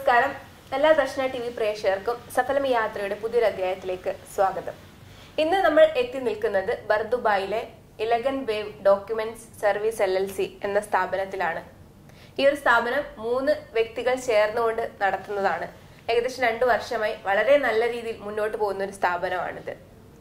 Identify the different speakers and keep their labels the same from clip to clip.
Speaker 1: നമസ്കാരം എല്ലാ ദർശന T V പ്രേക്ഷകർക്കും സഫലം യാത്രയുടെ പുതിയൊരു അധ്യായത്തിലേക്ക് സ്വാഗതം ഇന്ന് നമ്മൾ എത്തി നിൽക്കുന്നത് ബർദുബായിലെ elegant wave documents service L L C എന്ന സ്ഥാപനത്തിലാണ് ഈ ഒരു സ്ഥാപനം മൂന്ന് വ്യക്തികൾ ചേർന്നുകൊണ്ട് നടത്തുന്നതാണ് ഏകദേശം രണ്ടു വർഷമായി വളരെ നല്ല രീതിയിൽ മുന്നോട്ട് പോകുന്ന ഒരു സ്ഥാപനമാണിത്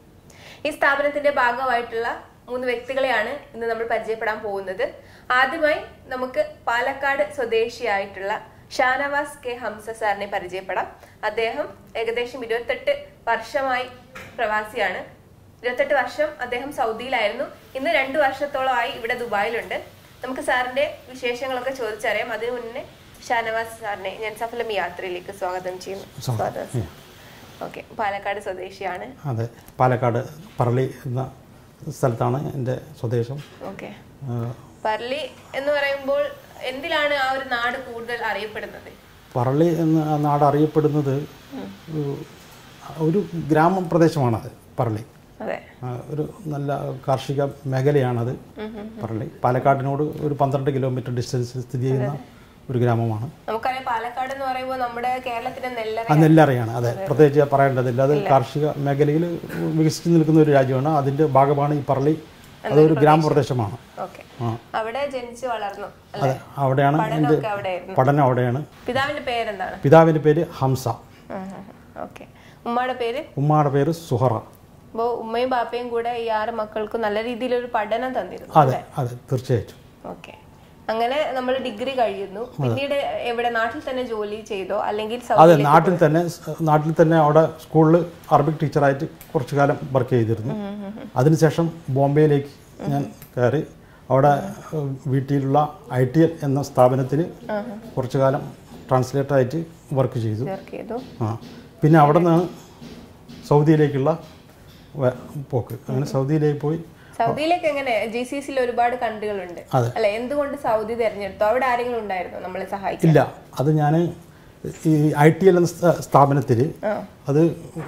Speaker 1: ഈ സ്ഥാപനത്തിന്റെ ഭാഗമായിട്ടുള്ള മൂന്ന് വ്യക്തികളെയാണ് ഇന്ന് നമ്മൾ പരിചയപ്പെടാൻ പോകുന്നത് ആദ്യമായി നമുക്ക് പാലക്കാട് സ്വദേശിയായിട്ടുള്ള ഷാനവാസ് കെ ഹംസ സാറിനെ പരിചയപ്പെടാം അദ്ദേഹം ഏകദേശം ഇരുപത്തെട്ട് വർഷമായി പ്രവാസിയാണ് ഇരുപത്തെട്ട് വർഷം അദ്ദേഹം സൗദിയിലായിരുന്നു ഇന്ന് രണ്ടു വർഷത്തോളമായി ഇവിടെ ദുബായിലുണ്ട് നമുക്ക് സാറിന്റെ വിശേഷങ്ങളൊക്കെ ചോദിച്ചറിയാം അതിനു മുന്നേ ഷാനവാസ് സാറിനെ ഞാൻ സഫലം യാത്രയിലേക്ക് സ്വാഗതം ചെയ്യുന്നു സ്വാഗതം സാർ. ഓക്കെ പാലക്കാട് സ്വദേശിയാണ്
Speaker 2: അതെ പാലക്കാട് പറളി എന്ന സ്ഥലത്താണ് എൻ്റെ സ്വദേശം
Speaker 1: ഓക്കെ
Speaker 2: ആ,
Speaker 1: പർലി എന്ന് പറയുമ്പോൾ എന്തിലാണ് ആ ഒരു നാട് കൂടുതൽ അറിയപ്പെടുന്നത്
Speaker 2: പറളി എന്ന ആ നാട് അറിയപ്പെടുന്നത് ഒരു- ഒരു ഗ്രാമപ്രദേശമാണത് പറളി
Speaker 1: അതെ
Speaker 2: ആ, ഒരു നല്ല കാർഷിക മേഖലയാണത് പറളി പാലക്കാടിനോട് ഒരു പന്ത്രണ്ട് കിലോമീറ്റർ ഡിസ്റ്റൻസിൽ സ്ഥിതി ചെയ്യുന്ന ഒരു ഗ്രാമമാണ്
Speaker 1: നമുക്കറിയാം പാലക്കാട് എന്ന് പറയുമ്പോൾ നമ്മുടെ കേരളത്തിന്റെ നെല്ലറ
Speaker 2: അത് നെല്ലറിയാണ് അതെ പ്രത്യേകിച്ച് പറയേണ്ടതില്ല അത് കാർഷിക മേഖലയിൽ വികസിച്ച് നിൽക്കുന്ന ഒരു രാജ്യമാണ് അതിൻ്റെ ഭാഗമാണ് ഈ പറളി അതൊരു ഗ്രാമപ്രദേശമാണ്
Speaker 1: ഓക്കെ
Speaker 2: ആ
Speaker 1: അവിടെ ജനിച്ചു വളർന്നു
Speaker 2: അതെ
Speaker 1: അല്ലെ
Speaker 2: അവിടെയാണ് എൻ്റെ
Speaker 1: പഠനമൊക്കെ അവിടെയായിരുന്നു
Speaker 2: പഠനം അവിടെയാണ്
Speaker 1: പിതാവിന്റെ പേരെന്താണ്
Speaker 2: പിതാവിൻ്റെ പേര് ഹംസ
Speaker 1: ഓക്കെ ഉമ്മയുടെ പേര്
Speaker 2: ഉമ്മയുടെ പേര് സുഹറ
Speaker 1: അപ്പോ ഉമ്മയും ബാപ്പയും കൂടെ ഈ ആറ് മക്കൾക്ക് നല്ല രീതിയിലൊരു പഠനം തന്നിരുന്നു
Speaker 2: അതെ അതെ തീർച്ചയായിട്ടും
Speaker 1: ഓക്കെ അങ്ങനെ നമ്മൾ ഡിഗ്രി കഴിയുന്നു പിന്നീട് എവിടെ നാട്ടിൽ തന്നെ ജോലി ചെയ്തോ അല്ലെങ്കിൽ സൗ-
Speaker 2: അതെ നാട്ടിൽ തന്നെ നാട്ടിൽ തന്നെ അവിടെ സ്കൂളിൽ അറബിക് ടീച്ചറായിട്ട് കുറച്ചു കാലം വർക്ക് ചെയ്തിരുന്നു അതിനുശേഷം ബോംബെയിലേക്ക് ഞാൻ കയറി അവിടെ ഏഹ്, വീട്ടിലുള്ള ഐ ടി എൽ എന്ന സ്ഥാപനത്തിൽ കുറച്ചു കാലം ട്രാൻസ്ലേറ്ററായിട്ട് വർക്ക് ചെയ്തു
Speaker 1: വർക്ക് ചെയ്തു
Speaker 2: ആ പിന്നെ അവിടെ നിന്ന് സൗദിയിലേക്കുള്ള വ- പോക്ക് അങ്ങനെ സൗദിയിലേക്ക് പോയി
Speaker 1: സൗദിയിലേക്ക് എങ്ങനെ ജി സി സിയിൽ ഒരുപാട് കൺട്രികളുണ്ട്
Speaker 2: അതെ.
Speaker 1: അല്ലെ എന്തുകൊണ്ട് സൗദി തിരഞ്ഞെടുത്തു അവിടെ ആരെങ്കിലും ഉണ്ടായിരുന്നോ നമ്മളെ സഹായിക്കാൻ
Speaker 2: ഇല്ല അത് ഞാൻ ഈ ഐ ടി എൽ എന്ന സ്ഥ- സ്ഥാപനത്തിൽ
Speaker 1: ആ.
Speaker 2: അത്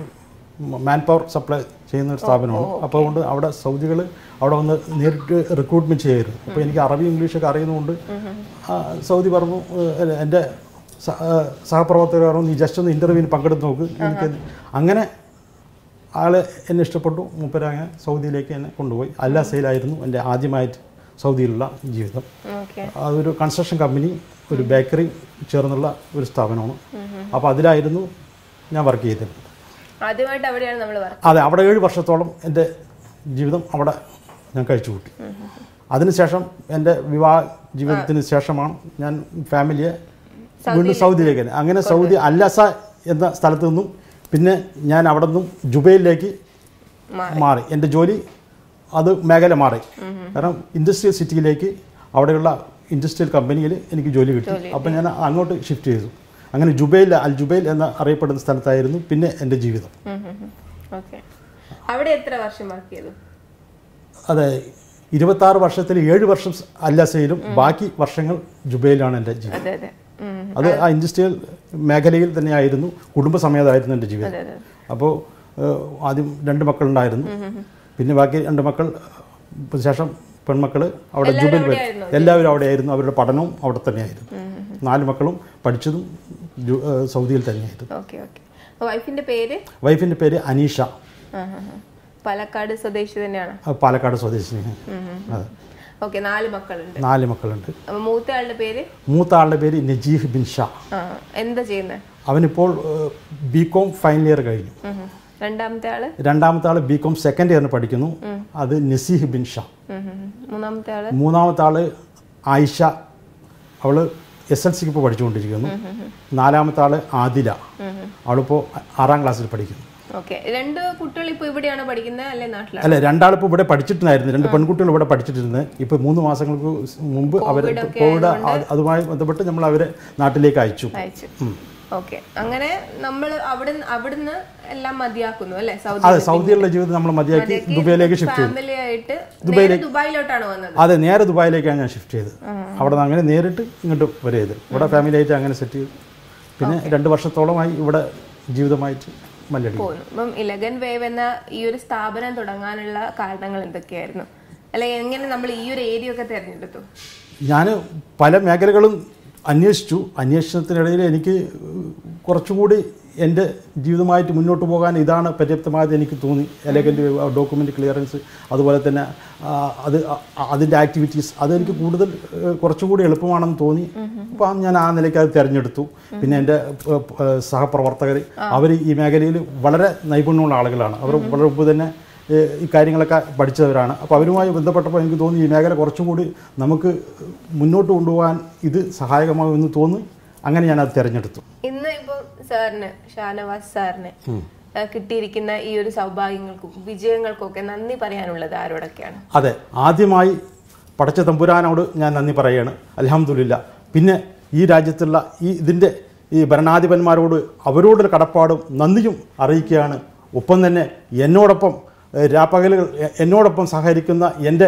Speaker 2: മാൻ പവർ സപ്ലൈ ചെയ്യുന്ന ഒരു സ്ഥാപനമാണ് അപ്പോൾ അതുകൊണ്ട് അവിടെ സൗദികൾ അവിടെ വന്ന് നേരിട്ട് റിക്രൂട്ട്മെന്റ് ചെയ്യായിരുന്നു അപ്പോൾ എനിക്ക് അറബി ഇംഗ്ലീഷൊക്കെ അറിയുന്നതുകൊണ്ട് ആ, സൗദി പറഞ്ഞു "ഏഹ്, എൻ്റെ സ- ഏഹ്, സഹപ്രവർത്തകർ പറഞ്ഞു നീ ജസ്റ്റ് ഒന്ന് ഇൻ്റർവ്യൂവിന് പങ്കെടുത്ത് നോക്ക് എനിക്ക് അങ്ങനെ ആൾ എന്നെ ഇഷ്ടപ്പെട്ടു മൂപ്പരങ്ങനെ സൗദിയിലേക്ക് എന്നെ കൊണ്ടുപോയി അല്ലാസയിലായിരുന്നു എൻ്റെ ആദ്യമായിട്ട് സൗദിയിലുള്ള ജീവിതം
Speaker 1: ഓക്കെ
Speaker 2: അതൊരു കൺസ്ട്രക്ഷൻ കമ്പനി ഒരു ബേക്കറി ചേർന്നുള്ള ഒരു സ്ഥാപനമാണ് അപ്പോൾ അതിലായിരുന്നു ഞാൻ വർക്ക് ചെയ്തിരുന്നത്
Speaker 1: ആദ്യമായിട്ട് അവിടെയാണ് നമ്മൾ വർക്ക്
Speaker 2: അതെ അവിടെ ഏഴ് വർഷത്തോളം എൻ്റെ ജീവിതം അവിടെ ഞാൻ കഴിച്ചു കൂട്ടി അതിനുശേഷം എൻ്റെ വിവാഹ ജീവിതത്തിന് ശേഷമാണ് ഞാൻ ഫാമിലിയെ വീണ്ടും സൗദിയിലേക്ക് തന്നെ. അങ്ങനെ സൗദി അല്ലസ എന്ന സ്ഥലത്ത് നിന്നും പിന്നെ ഞാൻ അവിടെ നിന്നും ജുബൈലിലേക്ക് മാറി എൻ്റെ ജോലി അത് മേഖല മാറി കാരണം ഇൻഡസ്ട്രിയൽ സിറ്റിയിലേക്ക് അവിടെയുള്ള ഇൻഡസ്ട്രിയൽ കമ്പനിയിൽ എനിക്ക് ജോലി കിട്ടി അപ്പോൾ ഞാൻ അങ്ങോട്ട് ഷിഫ്റ്റ് ചെയ്തു അങ്ങനെ ജുബൈൽ അൽ ജുബൈൽ എന്ന് അറിയപ്പെടുന്ന സ്ഥലത്തായിരുന്നു പിന്നെ എൻ്റെ ജീവിതം
Speaker 1: ഓക്കെ അവിടെ എത്ര വർഷം വർക്ക് ചെയ്തു
Speaker 2: അതെ ഇരുപത്താറ് വർഷത്തിൽ ഏഴ് വർഷം അല്ലാസയിലും ബാക്കി വർഷങ്ങൾ ജുബൈലാണ് എൻ്റെ ജീവിതം
Speaker 1: അതെ അതെ ഉം.
Speaker 2: അത് ആ ഇൻഡസ്ട്രിയൽ മേഖലയിൽ തന്നെയായിരുന്നു കുടുംബസമേതമായിരുന്നു എൻ്റെ ജീവിതം
Speaker 1: അതെ അതെ
Speaker 2: അപ്പോൾ ഏഹ്, ആദ്യം രണ്ട് മക്കളുണ്ടായിരുന്നു പിന്നെ ബാക്കി രണ്ട് മക്കൾ ഏഹ്, ശേഷം പെൺമക്കൾ അവിടെ
Speaker 1: എല്ലാവരും
Speaker 2: ജുബൈൽ
Speaker 1: അവിടെയായിരുന്നോ?
Speaker 2: എല്ലാവരും അവിടെയായിരുന്നു അവരുടെ പഠനവും അവിടെ തന്നെയായിരുന്നു നാല് മക്കളും പഠിച്ചതും ജു- ഏഹ്, സൗദിയിൽ തന്നെയായിരുന്നു
Speaker 1: ഓക്കെ ഓക്കെ വൈഫിന്റെ പേര്
Speaker 2: വൈഫിൻ്റെ പേര് അനീഷ
Speaker 1: ആ, ആ, ആ. പാലക്കാട് സ്വദേശി തന്നെയാണ്
Speaker 2: അത് പാലക്കാട് സ്വദേശിനി അതെ
Speaker 1: ഓക്കെ നാല് മക്കളുണ്ട്
Speaker 2: നാല് മക്കളുണ്ട്
Speaker 1: അപ്പൊ മൂത്ത ആളുടെ പേര്
Speaker 2: മൂത്ത ആളുടെ പേര് നജീഹ് ബിൻ ഷാ
Speaker 1: ആ എന്താ ചെയ്യുന്നത്
Speaker 2: അവനിപ്പോൾ ബി കോം ഫൈനൽ ഇയർ കഴിഞ്ഞു
Speaker 1: രണ്ടാമത്തെ ആള്
Speaker 2: രണ്ടാമത്തെ ആൾ ബി കോം സെക്കൻഡ് ഇയറിന് പഠിക്കുന്നു അത് നസീഹ് ബിൻ ഷാ
Speaker 1: ഉം, ഉം, ഉം. മൂന്നാമത്തെ ആള്
Speaker 2: മൂന്നാമത്തെ ആള് ആയിഷ അവള് എസ് എൽ സിക്ക് ഇപ്പോൾ പഠിച്ചുകൊണ്ടിരിക്കുന്നു നാലാമത്തെ ആള് ആദില അവളിപ്പോൾ ആറാം ക്ലാസ്സിൽ പഠിക്കുന്നു
Speaker 1: ഓക്കെ രണ്ട് കുട്ടികൾ ഇപ്പൊ ഇവിടെയാണോ പഠിക്കുന്നത് അല്ലെ നാട്ടിലാണ്
Speaker 2: അല്ല രണ്ടാളിപ്പോൾ ഇവിടെ പഠിച്ചിട്ടുണ്ടായിരുന്നു രണ്ട് പെൺകുട്ടികൾ ഇവിടെ പഠിച്ചിട്ടിരുന്നത് ഇപ്പോൾ മൂന്ന് മാസങ്ങൾക്ക് മുമ്പ് അവർ കോവിഡ് അത് അതുമായി ബന്ധപ്പെട്ട് നമ്മൾ അവരെ നാട്ടിലേക്ക് അയച്ചു
Speaker 1: അയച്ചു ഓക്കെ അങ്ങനെ നമ്മൾ അവിടുന്ന് അവിടുന്ന് എല്ലാം മതിയാക്കുന്നു അല്ലെ സൗദി
Speaker 2: അതെ സൗദിയിലുള്ള ജീവിതം നമ്മൾ മതിയാക്കി ദുബൈയിലേക്ക് ഷിഫ്റ്റ് ചെയ്തു
Speaker 1: ഫാമിലി ആയിട്ട് നേരെ ദുബായിലോട്ടാണ് വന്നത്
Speaker 2: അതെ നേരെ ദുബായിലേക്കാണ് ഞാൻ ഷിഫ്റ്റ് ചെയ്തത് അവിടെ നിന്ന് അങ്ങനെ നേരിട്ട് ഇങ്ങോട്ട് വരെ ചെയ്ത് ഇവിടെ ഫാമിലി ആയിട്ട് അങ്ങനെ സെറ്റ് ചെയ്തു പിന്നെ രണ്ട് വർഷത്തോളമായി ഇവിടെ ജീവിതമായിട്ട് മല്ലടി
Speaker 1: പോകുന്നു അപ്പം ഇലഗൻ വേവ് എന്ന ഈ ഒരു സ്ഥാപനം തുടങ്ങാനുള്ള കാരണങ്ങൾ എന്തൊക്കെയായിരുന്നു അല്ലെ എങ്ങനെ നമ്മൾ ഈ ഒരു ഏരിയ ഒക്കെ തിരഞ്ഞെടുത്തു
Speaker 2: ഞാൻ പല മേഖലകളും അന്വേഷിച്ചു അന്വേഷണത്തിനിടയിൽ എനിക്ക് കുറച്ചുകൂടി എൻ്റെ ജീവിതമായിട്ട് മുന്നോട്ട് പോകാൻ ഇതാണ് പര്യാപ്തമായത് എനിക്ക് തോന്നി എലഗൻ്റ് ഡോക്യുമെൻ്റ് ക്ലിയറൻസ് അതുപോലെ തന്നെ ആ, അത് അ- അതിൻ്റെ ആക്ടിവിറ്റീസ് അതെനിക്ക് കൂടുതൽ ഏഹ്, കുറച്ചുകൂടി എളുപ്പമാണെന്ന് തോന്നി അപ്പോൾ ഞാൻ ആ നിലയ്ക്ക് അത് തിരഞ്ഞെടുത്തു പിന്നെ എൻ്റെ ഏഹ്, ഏഹ്, സഹപ്രവർത്തകർ അവർ ഈ മേഖലയിൽ വളരെ നൈപുണ്യമുള്ള ആളുകളാണ് അവർ വളരെ മുമ്പ് തന്നെ ഏഹ്, ഈ കാര്യങ്ങളൊക്കെ പഠിച്ചവരാണ് അപ്പോൾ അവരുമായി ബന്ധപ്പെട്ടപ്പോൾ എനിക്ക് തോന്നി ഈ മേഖല കുറച്ചും കൂടി നമുക്ക് മുന്നോട്ട് കൊണ്ടുപോകാൻ ഇത് സഹായകമാകുമെന്ന് തോന്നി അങ്ങനെ ഞാൻ അത് തിരഞ്ഞെടുത്തു
Speaker 1: ഇന്ന് ഇപ്പൊ സാറിന് ഷാനവാസ് സാറിന് ആ, കിട്ടിയിരിക്കുന്ന ഈ ഒരു സൗഭാഗ്യങ്ങൾക്കും വിജയങ്ങൾക്കും ഒക്കെ നന്ദി പറയാനുള്ളത് ആരോടൊക്കെയാണ്
Speaker 2: അതെ ആദ്യമായി പടച്ച തമ്പുരാനോട് ഞാൻ നന്ദി പറയുകയാണ് അലഹമുല്ല പിന്നെ ഈ രാജ്യത്തുള്ള ഈ ഇതിൻ്റെ ഈ ഭരണാധിപന്മാരോട് അവരോടൊരു കടപ്പാടും നന്ദിയും അറിയിക്കുകയാണ് ഒപ്പം തന്നെ എന്നോടൊപ്പം ഏഹ്, രാപ്പകലുകൾ എ- എന്നോടൊപ്പം സഹകരിക്കുന്ന എൻ്റെ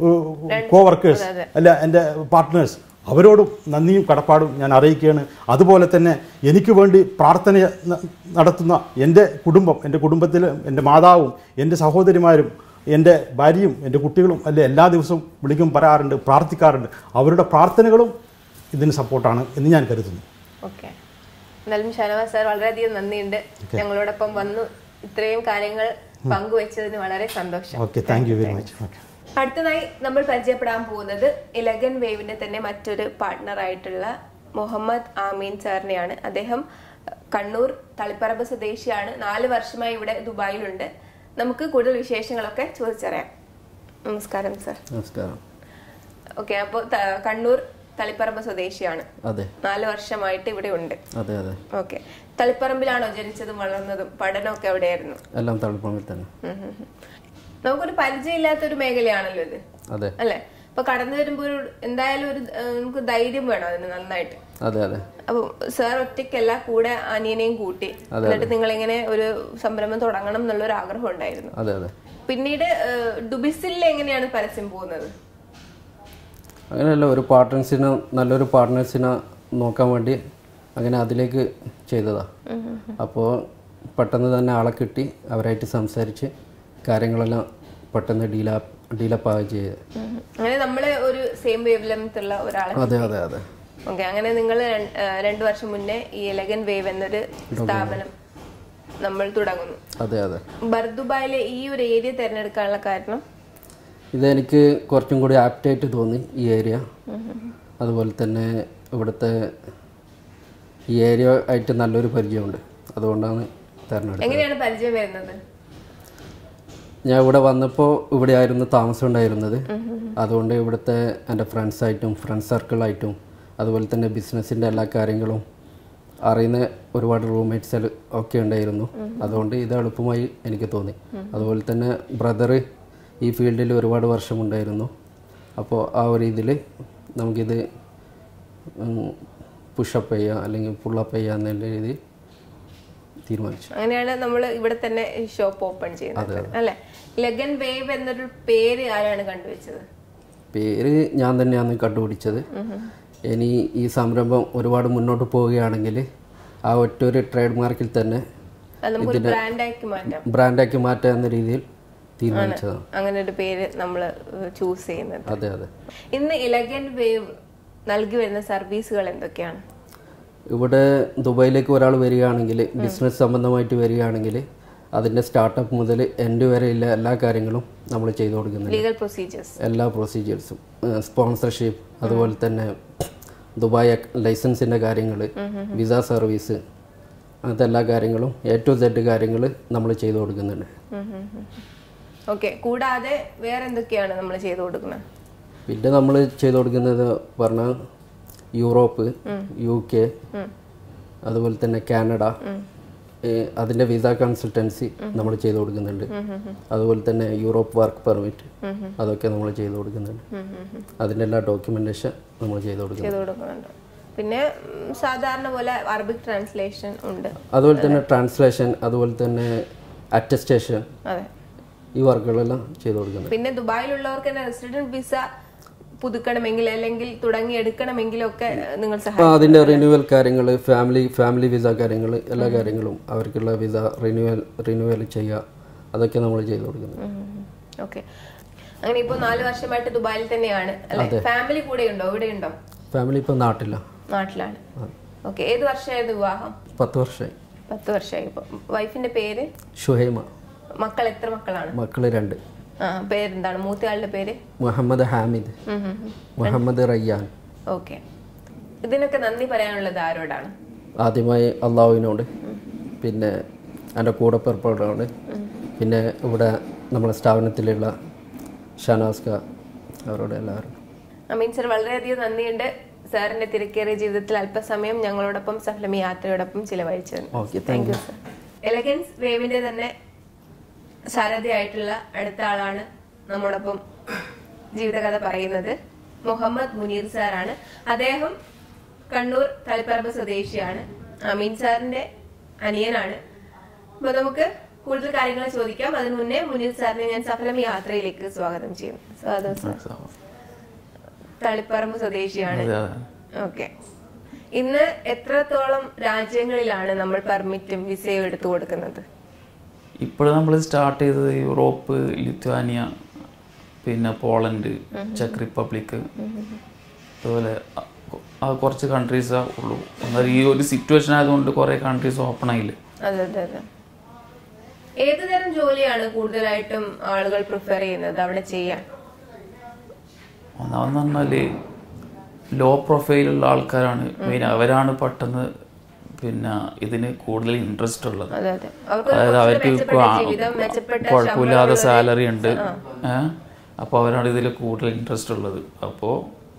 Speaker 2: കോ വർക്കേഴ്സ് അല്ല എൻ്റെ പാർട്ട്നേഴ്സ് അവരോടും നന്ദിയും കടപ്പാടും ഞാൻ അറിയിക്കുകയാണ് അതുപോലെ തന്നെ എനിക്ക് വേണ്ടി പ്രാർത്ഥന ന- നടത്തുന്ന എൻ്റെ കുടുംബം എൻ്റെ കുടുംബത്തിൽ എൻ്റെ മാതാവും എൻ്റെ സഹോദരിമാരും എൻ്റെ ഭാര്യയും എൻ്റെ കുട്ടികളും അല്ലെ എല്ലാ ദിവസവും വിളിക്കും പറയാറുണ്ട് പ്രാർത്ഥിക്കാറുണ്ട് അവരുടെ പ്രാർത്ഥനകളും ഇതിന് സപ്പോർട്ടാണ് എന്ന് ഞാൻ കരുതുന്നു
Speaker 1: ഓക്കെ എന്നാലും ഷാനവാസ് സാർ വളരെയധികം നന്ദിയുണ്ട് ഞങ്ങളോടൊപ്പം വന്നു ഇത്രയും കാര്യങ്ങൾ പങ്കുവെച്ചതിന് വളരെ സന്തോഷം
Speaker 2: okay thank you very much okay
Speaker 1: അടുത്തതായി നമ്മൾ പരിചയപ്പെടാൻ പോകുന്നത് ഇലഗൻ വേവിന്റെ തന്നെ മറ്റൊരു പാർട്ട്ണർ ആയിട്ടുള്ള മുഹമ്മദ് ആമീൻ സാറിനെയാണ് അദ്ദേഹം അഹ്, കണ്ണൂർ തളിപ്പറമ്പ് സ്വദേശിയാണ് നാല് വർഷമായി ഇവിടെ ദുബായിലുണ്ട് നമുക്ക് കൂടുതൽ വിശേഷങ്ങളൊക്കെ ചോദിച്ചറിയാം നമസ്കാരം സർ
Speaker 3: നമസ്കാരം
Speaker 1: ഓക്കെ അപ്പോൾ കണ്ണൂർ തളിപ്പറമ്പ് സ്വദേശിയാണ്
Speaker 3: അതെ
Speaker 1: നാല് വർഷമായിട്ട് ഇവിടെ ഉണ്ട്
Speaker 3: അതെ അതെ
Speaker 1: ഓക്കെ തളിപ്പറമ്പിലാണോ ജനിച്ചതും വളർന്നതും പഠനമൊക്കെ എവിടെയായിരുന്നു
Speaker 3: എല്ലാം തളിപ്പറമ്പിൽ തന്നെ
Speaker 1: ഉം ഉം ഉം. നമുക്കൊരു പരിചയമില്ലാത്ത ഒരു മേഖലയാണല്ലോ ഇത്
Speaker 3: അതെ
Speaker 1: അല്ലെ അപ്പൊ കടന്നു വരുമ്പോ ഒരു എന്തായാലും ഒരു ഏഹ്, നമുക്ക് ധൈര്യം വേണം അതിന് നന്നായിട്ട്
Speaker 3: അതെ അതെ
Speaker 1: അപ്പൊ സാർ ഒറ്റയ്ക്കല്ല കൂടെ അനിയനെയും കൂട്ടി എന്നിട്ട് നിങ്ങൾ ഇങ്ങനെ ഒരു സംരംഭം തുടങ്ങണം എന്നുള്ള ഒരു ആഗ്രഹം ഉണ്ടായിരുന്നു
Speaker 3: അതെ അതെ
Speaker 1: പിന്നീട് ഏഹ്, ഡുബിസിൽ എങ്ങനെയാണ് പരസ്യം പോകുന്നത്
Speaker 3: അങ്ങനെയല്ല ഒരു പാർട്ട്നേഴ്സിനെ നല്ലൊരു പാർട്ട്നേഴ്സിനെ നോക്കാൻ വേണ്ടി അങ്ങനെ അതിലേക്ക് ചെയ്തതാ അപ്പോൾ പെട്ടെന്ന് തന്നെ ആളെ കിട്ടി അവരായിട്ട് സംസാരിച്ച് കാര്യങ്ങളെല്ലാം പെട്ടെന്ന് ഡീലാ ഡീലപ്പ് ആവുകയും ചെയ്ത്
Speaker 1: ഉം. അങ്ങനെ നമ്മള് ഒരു സെയിം വേവ് ലെങ്ത് ഉള്ള ഒരാളെ
Speaker 3: അതെ അതെ അതെ
Speaker 1: ഓക്കെ അങ്ങനെ നിങ്ങൾ രണ്ടു വർഷം മുന്നേ ഈ എലഗൻ വേവ് എന്നൊരു സ്ഥാപനം നമ്മൾ തുടങ്ങുന്നു
Speaker 3: അതെ അതെ
Speaker 1: ബർദുബായിലെ ഈ ഒരു ഏരിയ തിരഞ്ഞെടുക്കാനുള്ള കാരണം
Speaker 3: ഇതെനിക്ക് കുറച്ചും കൂടി ആപ്റ്റായിട്ട് തോന്നി ഈ ഏരിയ അതുപോലെ തന്നെ ഇവിടുത്തെ ഈ ഏരിയ ആയിട്ട് നല്ലൊരു പരിചയമുണ്ട് അതുകൊണ്ടാണ് തിരഞ്ഞെടുത്തത്
Speaker 1: എങ്ങനെയാണ് പരിചയം വരുന്നത്
Speaker 3: ഞാൻ ഇവിടെ വന്നപ്പോൾ ഇവിടെ ആയിരുന്നു താമസം ഉണ്ടായിരുന്നത് അതുകൊണ്ട് ഇവിടുത്തെ എൻ്റെ ഫ്രണ്ട്സായിട്ടും ഫ്രണ്ട് സർക്കിളായിട്ടും അതുപോലെ തന്നെ ബിസിനസ്സിൻ്റെ എല്ലാ കാര്യങ്ങളും അറിയുന്ന ഒരുപാട് റൂംമേറ്റ്സ് ഒക്കെ ഉണ്ടായിരുന്നു അതുകൊണ്ട് ഇത് എളുപ്പമായി എനിക്ക് തോന്നി അതുപോലെ തന്നെ ബ്രദർ ഈ ഫീൽഡിൽ ഒരുപാട് വർഷമുണ്ടായിരുന്നു അപ്പോൾ ആ ഒരു ഇതിൽ നമുക്കിത് പുഷപ്പ് ചെയ്യുക അല്ലെങ്കിൽ പുള്ളപ്പ് ചെയ്യുക എന്നുള്ള രീതിയിൽ തീരുമാനിച്ചു
Speaker 1: അങ്ങനെയാണ് നമ്മൾ ഇവിടെ തന്നെ ഷോപ്പ് ഓപ്പൺ ചെയ്യുന്നത് അല്ലെ ലഗൻ വേവ് എന്നൊരു പേര് ആരാണ് കണ്ടുവച്ചത്
Speaker 3: പേര് ഞാൻ തന്നെയാണ് കണ്ടുപിടിച്ചത് ഇനി ഈ സംരംഭം ഒരുപാട് മുന്നോട്ട് പോവുകയാണെങ്കിൽ ആ ഒറ്റൊരു ട്രേഡ് മാർക്കിൽ തന്നെ
Speaker 1: അത് നമുക്കൊരു ബ്രാൻഡാക്കി മാറ്റാം
Speaker 3: ബ്രാൻഡാക്കി മാറ്റുക എന്ന രീതിയിൽ തീരുമാനിച്ചതാണ്
Speaker 1: അങ്ങനെ ഒരു പേര് നമ്മൾ ചൂസ് ചെയ്യുന്നത്
Speaker 3: അതെ അതെ
Speaker 1: ഇന്ന് ഇലഗൻ വേവ് നൽകി വരുന്ന സർവീസുകൾ എന്തൊക്കെയാണ്
Speaker 3: ഇവിടെ ദുബായിലേക്ക് ഒരാൾ വരികയാണെങ്കിൽ ബിസിനസ് സംബന്ധമായിട്ട് വരികയാണെങ്കിൽ അതിൻ്റെ സ്റ്റാർട്ടപ്പ് മുതൽ എൻഡ് വരെയുള്ള എല്ലാ കാര്യങ്ങളും നമ്മൾ ചെയ്തു കൊടുക്കുന്നുണ്ട്
Speaker 1: ലീഗൽ പ്രൊസീജിയേഴ്സ്
Speaker 3: എല്ലാ പ്രൊസീജിയേഴ്സും സ്പോൺസർഷിപ്പ് അതുപോലെ തന്നെ ദുബായ് ലൈസൻസിൻ്റെ കാര്യങ്ങൾ വിസ സർവീസ് അങ്ങനത്തെ എല്ലാ കാര്യങ്ങളും എ ടു സെഡ് കാര്യങ്ങൾ നമ്മൾ ചെയ്തു കൊടുക്കുന്നുണ്ട്
Speaker 1: ഓക്കെ കൂടാതെ വേറെ എന്തൊക്കെയാണ് നമ്മൾ ചെയ്തു കൊടുക്കുന്നത്
Speaker 3: പിന്നെ നമ്മൾ ചെയ്തു കൊടുക്കുന്നത് പറഞ്ഞാൽ യൂറോപ്പ് യു കെ അതുപോലെ തന്നെ കാനഡ ഏഹ് അതിൻ്റെ വിസ കൺസൾട്ടൻസി നമ്മൾ ചെയ്തു കൊടുക്കുന്നുണ്ട് അതുപോലെ തന്നെ യൂറോപ്പ് വർക്ക് പെർമിറ്റ് അതൊക്കെ നമ്മൾ ചെയ്തു കൊടുക്കുന്നുണ്ട് അതിൻ്റെ എല്ലാ ഡോക്യുമെൻറ്റേഷൻ നമ്മൾ ചെയ്തു കൊടുക്കുന്നുണ്ട്
Speaker 1: ചെയ്തു കൊടുക്കുന്നുണ്ട് പിന്നെ ഉം, സാധാരണ പോലെ അറബിക് ട്രാൻസ്ലേഷൻ ഉണ്ട്
Speaker 3: അതുപോലെ തന്നെ ട്രാൻസ്ലേഷൻ അതുപോലെ തന്നെ അറ്റസ്റ്റേഷൻ
Speaker 1: അതെ
Speaker 3: ഈ വർക്കുകളെല്ലാം ചെയ്തു കൊടുക്കുന്നുണ്ട്
Speaker 1: പിന്നെ ദുബായിലുള്ളവർക്ക് തന്നെ റെസിഡന്റ് വിസ പുതുക്കണമെങ്കിൽ അല്ലെങ്കിൽ തുടങ്ങി എടുക്കണമെങ്കിലൊക്കെ നിങ്ങൾ
Speaker 3: അപ്പോൾ
Speaker 1: സഹായിക്കും
Speaker 3: അതിൻ്റെ റിന്യൂവൽ കാര്യങ്ങൾ ഫാമിലി ഫാമിലി വിസ കാര്യങ്ങൾ എല്ലാ കാര്യങ്ങളും അവർക്കുള്ള വിസ റിന്യൂവൽ റിന്യൂവൽ ചെയ്യുക അതൊക്കെ നമ്മൾ ചെയ്തു കൊടുക്കുന്നത്
Speaker 1: ഓക്കെ അങ്ങനെ ഇപ്പൊ നാല് വർഷമായിട്ട് ദുബായിൽ തന്നെയാണ് അല്ലെ ഫാമിലി കൂടെ ഉണ്ടോ ഇവിടെ ഉണ്ടോ
Speaker 3: ഫാമിലി ഇപ്പോൾ നാട്ടില്ല
Speaker 1: നാട്ടിലാണ് ഓക്കെ ഏത് വർഷമായത് വിവാഹം
Speaker 3: പത്ത് വർഷമായി
Speaker 1: പത്ത് വർഷമായി ഇപ്പോൾ വൈഫിന്റെ പേര്
Speaker 3: ഷുഹൈമ
Speaker 1: മക്കൾ എത്ര മക്കളാണ്
Speaker 3: മക്കൾ രണ്ട്
Speaker 1: ആ പേരെന്താണ് മൂത്തയാളുടെ പേര്
Speaker 3: മുഹമ്മദ് ഹാമിദ് മുഹമ്മദ് റയ്യാൻ
Speaker 1: ഓക്കെ ഇതിനൊക്കെ നന്ദി പറയാനുള്ളത് ആരോടാണ്
Speaker 3: ആദ്യമായി അള്ളാഹുവിനോട് പിന്നെ എൻ്റെ കൂടെ പിറപ്പോടാണ് പിന്നെ ഇവിടെ നമ്മളെ സ്ഥാപനത്തിലുള്ള ഷനാസ്ക അവരോട് എല്ലാവരും
Speaker 1: അമീൻ സർ വളരെയധികം നന്ദിയുണ്ട് സാറിന്റെ തിരക്കേറിയ ജീവിതത്തിൽ അല്പസമയം ഞങ്ങളോടൊപ്പം സഫലമി യാത്രയോടൊപ്പം ചിലവഴിച്ചത്
Speaker 3: okay
Speaker 1: thank you sir elegance വേവിന്റെ തന്നെ സാരഥിയായിട്ടുള്ള അടുത്ത ആളാണ് നമ്മോടൊപ്പം ജീവിതകഥ പറയുന്നത് മുഹമ്മദ് മുനീർ സാറാണ് അദ്ദേഹം കണ്ണൂർ തളിപ്പറമ്പ് സ്വദേശിയാണ് അമീൻ സാറിന്റെ അനിയനാണ് അപ്പൊ നമുക്ക് കൂടുതൽ കാര്യങ്ങൾ ചോദിക്കാം അതിനു മുന്നേ മുനീർ സാറിനെ ഞാൻ സഫലം യാത്രയിലേക്ക് സ്വാഗതം ചെയ്യും സ്വാഗതം സാർ തളിപ്പറമ്പ് സ്വദേശിയാണ് ഓക്കെ ഇന്ന് എത്രത്തോളം രാജ്യങ്ങളിലാണ് നമ്മൾ പെർമിറ്റും വിസയും എടുത്തു കൊടുക്കുന്നത്
Speaker 4: ഇപ്പോൾ നമ്മൾ സ്റ്റാർട്ട് ചെയ്തത് യൂറോപ്പ് ലിത്വാനിയ പിന്നെ പോളണ്ട് ചെക്ക് റിപ്പബ്ലിക് അതുപോലെ അ- ആ കുറച്ച് കൺട്രീസേ ഉള്ളൂ എന്നാൽ ഈ ഒരു സിറ്റുവേഷൻ ആയതുകൊണ്ട് കുറേ കൺട്രീസ് ഓപ്പൺ ആയില്ല
Speaker 1: അതെ അതെ അതെ ഏത് തരം ജോലിയാണ് കൂടുതലായിട്ടും ആളുകൾ പ്രിഫർ ചെയ്യുന്നത് അവിടെ ചെയ്യാൻ
Speaker 4: ഒന്നാമെന്ന് പറഞ്ഞാൽ ലോ പ്രൊഫൈലുള്ള ആൾക്കാരാണ് മെയിൻ അവരാണ് പെട്ടെന്ന് പിന്നെ ഇതിന് കൂടുതൽ ഇൻട്രസ്റ്റ് ഉള്ളത്
Speaker 1: അതെ അതെ അവർക്ക്
Speaker 4: അതായത് അവർക്ക്
Speaker 1: മെച്ചപ്പെട്ട ജീവിതം മെച്ചപ്പെട്ട
Speaker 4: കുഴപ്പമില്ലാതെ സാലറി ഉണ്ട് ഏഹ് അപ്പോൾ അവരാണ് ഇതിൽ കൂടുതൽ ഇൻട്രസ്റ്റ് ഉള്ളത് അപ്പോൾ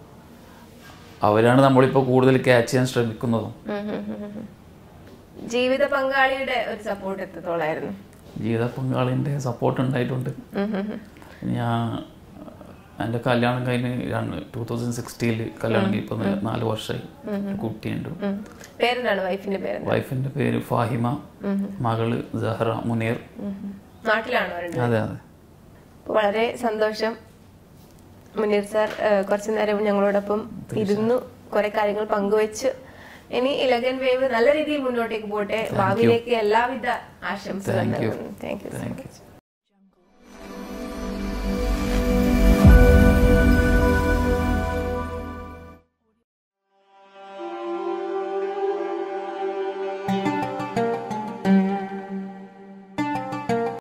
Speaker 4: അവരാണ് നമ്മളിപ്പോൾ കൂടുതൽ ക്യാച്ച് ചെയ്യാൻ ശ്രമിക്കുന്നതും
Speaker 1: ഉം ഉം ഉം ഉം. ജീവിത പങ്കാളിയുടെ ഒരു സപ്പോർട്ട് എത്രത്തോളായിരുന്നു
Speaker 4: ജീവിത പങ്കാളിൻ്റെ സപ്പോർട്ട് ഉണ്ടായിട്ടുണ്ട്
Speaker 1: ഉം ഉം ഉം.
Speaker 4: ഞാൻ എൻ്റെ കല്യാണം കഴിഞ്ഞ് ടൂ തൗസൻഡ് സിക്സ്റ്റീനിൽ കല്യാണം കഴിഞ്ഞ് ഇപ്പം നാല് വർഷമായി ഒരു കുട്ടിയുണ്ട്
Speaker 1: ഉം. പേരെന്താണ് വൈഫിന്റെ പേര്
Speaker 4: വൈഫിൻ്റെ പേര് ഫാഹിമ മകള് സഹറ മുനീർ
Speaker 1: നാട്ടിലാണോ അവരുടെ
Speaker 4: അതെ അതെ
Speaker 1: അപ്പോൾ വളരെ സന്തോഷം മുനീർ സാർ ഏഹ്, കുറച്ചു നേരം ഞങ്ങളോടൊപ്പം ഇരുന്നു കുറെ കാര്യങ്ങൾ പങ്കുവെച്ച് ഇനി ഇലഗൻ വേവ് നല്ല രീതിയിൽ മുന്നോട്ടേക്ക് പോട്ടെ ഭാവിയിലേക്ക് എല്ലാവിധ ആശംസകളും
Speaker 4: Thank you.
Speaker 1: നൽകുന്നു thank you so
Speaker 4: Thank you.
Speaker 1: Much